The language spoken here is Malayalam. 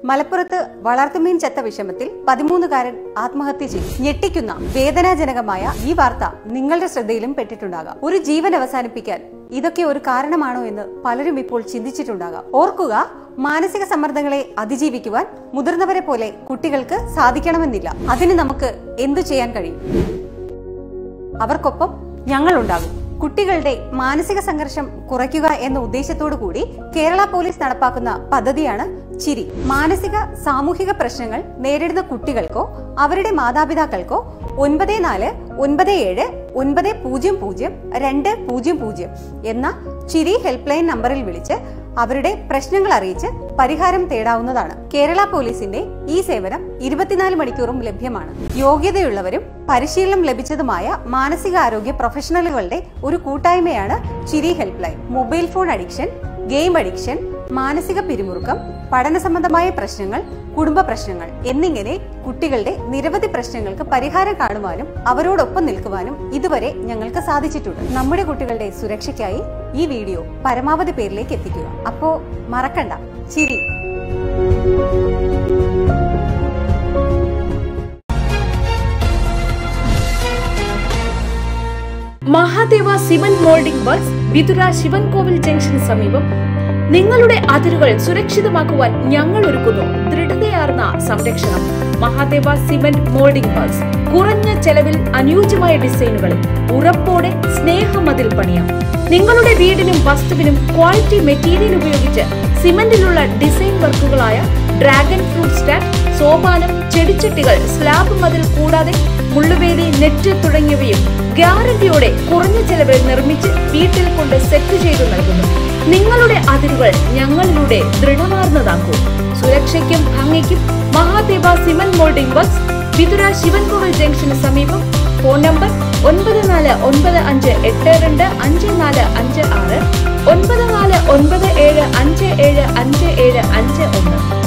മലപ്പുറത്ത് വളർത്തുമീൻ ചത്ത വിഷമത്തിൽ പതിമൂന്നുകാരൻ ആത്മഹത്യ ചെയ്തു ഞെട്ടിക്കുന്ന വേദനാജനകമായ ഈ വാർത്ത നിങ്ങളുടെ ശ്രദ്ധയിലും പെട്ടിട്ടുണ്ടാകാം ഒരു ജീവൻ അവസാനിപ്പിക്കാൻ ഇതൊക്കെ ഒരു കാരണമാണോ എന്ന് പലരും ഇപ്പോൾ ചിന്തിച്ചിട്ടുണ്ടാകാം ഓർക്കുക മാനസിക സമ്മർദ്ദങ്ങളെ അതിജീവിക്കുവാൻ മുതിർന്നവരെ പോലെ കുട്ടികൾക്ക് സാധിക്കണമെന്നില്ല അതിന് നമുക്ക് എന്തു ചെയ്യാൻ കഴിയും അവർക്കൊപ്പം ഞങ്ങളുണ്ടാകും കുട്ടികളുടെ മാനസിക സംഘർഷം കുറയ്ക്കുക എന്ന ഉദ്ദേശത്തോടു കൂടി കേരള പോലീസ് നടപ്പാക്കുന്ന പദ്ധതിയാണ് ചിരി മാനസിക സാമൂഹിക പ്രശ്നങ്ങൾ നേരിടുന്ന കുട്ടികൾക്കോ അവരുടെ മാതാപിതാക്കൾക്കോ ഒൻപത് നാല് ഒൻപത് ഏഴ് ഒൻപത് പൂജ്യം പൂജ്യം രണ്ട് പൂജ്യം പൂജ്യം എന്ന ചിരി ഹെൽപ്പ് ലൈൻ നമ്പറിൽ വിളിച്ച് അവരുടെ പ്രശ്നങ്ങൾ അറിയിച്ച് പരിഹാരം തേടാവുന്നതാണ് കേരള പോലീസിന്റെ ഈ സേവനം ഇരുപത്തിനാല് മണിക്കൂറും ലഭ്യമാണ് യോഗ്യതയുള്ളവരും പരിശീലനം ലഭിച്ചതുമായ മാനസികാരോഗ്യ പ്രൊഫഷണലുകളുടെ ഒരു കൂട്ടായ്മയാണ് Chiri helpline mobile phone addiction game addiction മാനസിക പിരിമുറുക്കം പഠന സംബന്ധമായ പ്രശ്നങ്ങൾ കുടുംബ പ്രശ്നങ്ങൾ എന്നിങ്ങനെ കുട്ടികളുടെ നിരവധി പ്രശ്നങ്ങൾക്ക് പരിഹാരം കാണുവാനും അവരോടൊപ്പം നിൽക്കുവാനും ഇതുവരെ ഞങ്ങൾക്ക് സാധിച്ചിട്ടുണ്ട് നമ്മുടെ കുട്ടികളുടെ സുരക്ഷയ്ക്കായി ഈ വീഡിയോ പരമാവധി പേരിലേക്ക് എത്തിക്കുക അപ്പോ മറക്കണ്ട ചിരി Mahadeva cement moulding works Vithura Sivankovil ജംഗ്ഷന് സമീപം നിങ്ങളുടെ അതിരുകൾ സുരക്ഷിതമാക്കുവാൻ ഞങ്ങൾ ഒരുക്കുന്നു ദൃഢതയാർന്ന സംരക്ഷണം മഹാദേവ സിമന്റ് മോൾഡിംഗ് വർക്ക്സ് കുറഞ്ഞ ചെലവിൽ അനുയോജ്യമായ ഡിസൈനുകളിൽ ഉറപ്പോടെ സ്നേഹമതിൽ പണിയാം നിങ്ങളുടെ വീടിനും വസ്തുവിനും ക്വാളിറ്റി മെറ്റീരിയൽ ഉപയോഗിച്ച് സിമന്റിലുള്ള ഡിസൈൻ വർക്കുകളായ ഡ്രാഗൺ ഫ്രൂട്ട് സ്റ്റാൻഡ് സോപാനം ചെടിച്ചട്ടികൾ സ്ലാബ് മതിൽ കൂടാതെ മുള്ളുവേലി നെറ്റ് തുടങ്ങിയവയും ഗ്യാരണ്ടിയോടെ കുറഞ്ഞ ചെലവിൽ നിർമ്മിച്ച് വീട്ടിൽ കൊണ്ട് സെറ്റ് ചെയ്തു നൽകുന്നു നിങ്ങളുടെ അതിരുകൾ ഞങ്ങളിലൂടെ ദൃഢമാർന്നതാക്കൂ സുരക്ഷയ്ക്കും ഭംഗിക്കും Mahadeva cement moulding works Vithura Sivankovil ജംഗ്ഷന് സമീപം ഫോൺ നമ്പർ ഒൻപത് നാല് ഒൻപത് അഞ്ച് എട്ട് രണ്ട് അഞ്ച് നാല് അഞ്ച് ആറ് ഒൻപത് നാല് ഒൻപത് ഏഴ് അഞ്ച് ഏഴ് അഞ്ച് ഏഴ് അഞ്ച് ഒന്ന്